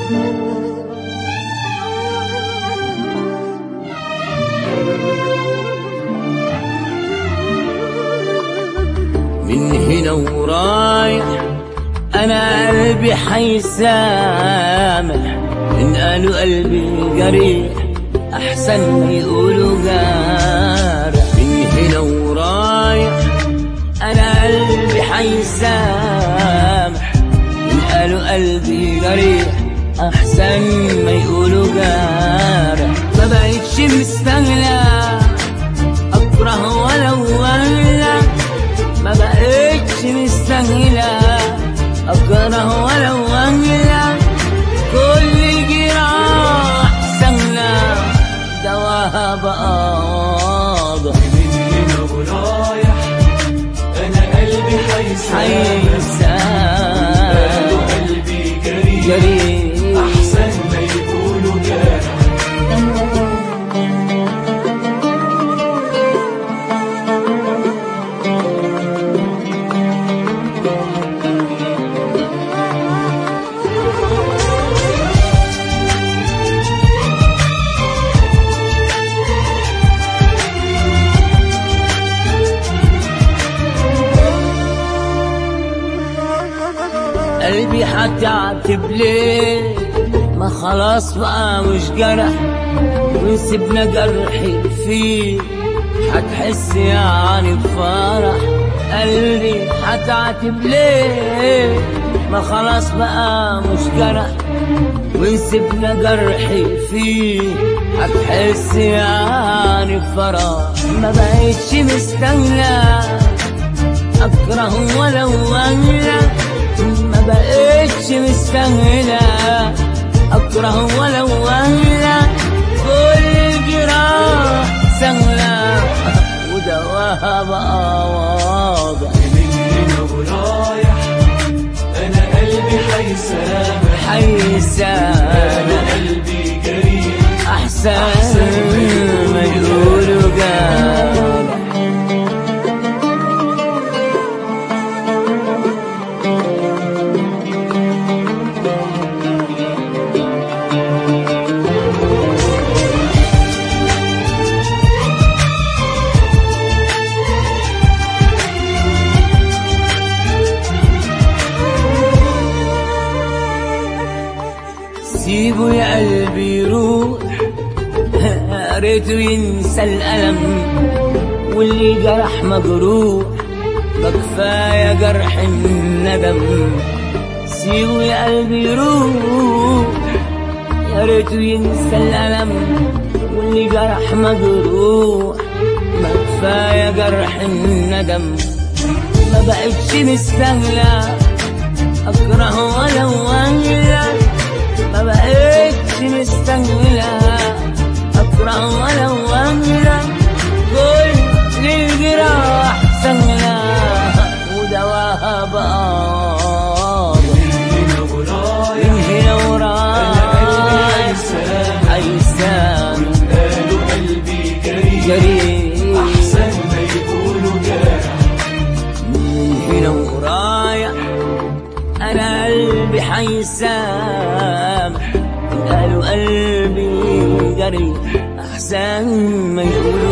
من هنا ورايح انا قلبي حيسامح ان قالوا قلبي جريح احسن ما يقولوا جارح من هنا ورايح انا قلبي حيسامح ان قالوا قلبي جريح احسن ما يقولوا جارح ما بقتش مستغنى اكره ولو ولا ما بقتش مستاهلة أكره ولو أهلا كل جراح سهلة دواها بقى واضح من هنا ورايح انا قلبي حيسامح حيسان قلبي جريح جريح احسن ما يقولوا جارح قلبي هتعتب ليه ما خلاص بقى مش جرح وسيبنا جرحي فيه هتحس يعني بفرح قلبي هتعتب ليه ما خلاص بقى مش جرح وسيبنا جرحي فيه هتحس يعني بفرح ما بقتش مستاهله اكره ولو ولا ما بقتش مستاهله اكره ولو ولا كل جراح سهله ودواها بقى واضح من هنا ورايح انا قلبي حيسامح حيسان قلبي جريح احسن ما يقولوا جارح سيبه يا قلبي يروح يا ريته ينسى الألم واللي جرح مجروح ده كفاية جرح الندم سيبه يا قلبي يروح يا ريته ينسى الألم واللي جرح مجروح ما كفاية جرح الندم ما بقتش مستاهلة أكره ولو أهلا ما بقتش مستاهلة أكره ولو أهلا كل الجراح سهلة ودواها بقى هنا ورايح من هنا انا قلبي ورايح حيسامح حيسان قالوا قلبي جريح جريح احسن ما يقولوا جارح من هنا ورايح انا قلبي حيسامح قالوا قلبي جري احسن ما يقولوا